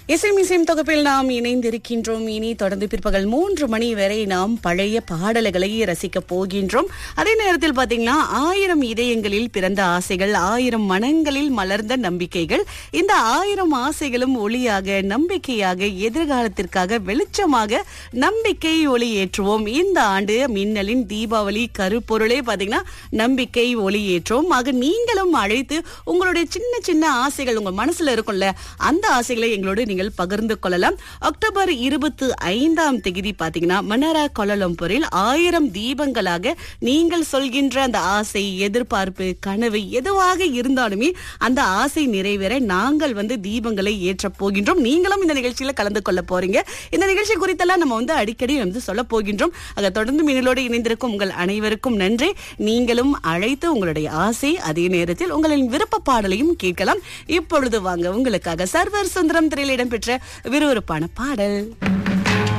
இசை மிசையும் தொகுப்பில் நாம் இணைந்திருக்கின்றோம் இனி தொடர்ந்து பிற்பகல் மூன்று மணி வரை நாம் பழைய பாடல்களை ரசிக்க போகின்றோம் அதே நேரத்தில் பாத்தீங்கன்னா ஆயிரம் இதயங்களில் பிறந்த ஆசைகள் ஆயிரம் மனங்களில் மலர்ந்த நம்பிக்கைகள் இந்த ஆயிரம் ஆசைகளும் ஒளியாக நம்பிக்கையாக எதிர்காலத்திற்காக வெளிச்சமாக நம்பிக்கை ஒளி ஏற்றுவோம் இந்த ஆண்டு மின்னலின் தீபாவளி கருப்பொருளே பாத்தீங்கன்னா நம்பிக்கை ஒளி ஏற்றுவோம் ஆக நீங்களும் அழைத்து உங்களுடைய சின்ன சின்ன ஆசைகள் உங்க மனசுல இருக்கும்ல அந்த ஆசைகளை எங்களோடு நீங்கள் பகிர்ந்து கொள்ளலாம் அக்டோபர் இருபத்தி ஐந்தாம் தேதி பாத்தீங்கன்னா மன்னாரா கொலலம்பூரில் ஆயிரம் தீபங்களாக நீங்கள் சொல்கின்ற அந்த ஆசை எதிர்பார்ப்பு கனவு எதுவாக இருந்தாலுமே அந்த ஆசை நிறைவேற நாங்கள் வந்து தீபங்களை ஏற்ற போகின்றோம் நீங்களும் இந்த நிகழ்ச்சியில கலந்து கொள்ள போறீங்க இந்த நிகழ்ச்சி குறித்தெல்லாம் நம்ம வந்து அடிக்கடி வந்து சொல்ல போகின்றோம் ஆக தொடர்ந்து மின்னலோடு இணைந்திருக்கும் உங்கள் அனைவருக்கும் நன்றி நீங்களும் அழைத்து உங்களுடைய ஆசை அதே நேரத்தில் உங்களின் விருப்ப பாடலையும் கேட்கலாம் இப்பொழுது வாங்க உங்களுக்காக சர்வர் சுந்தரம் திரையில் இடம்பெற்ற விறுவிறுப்பான பாடல்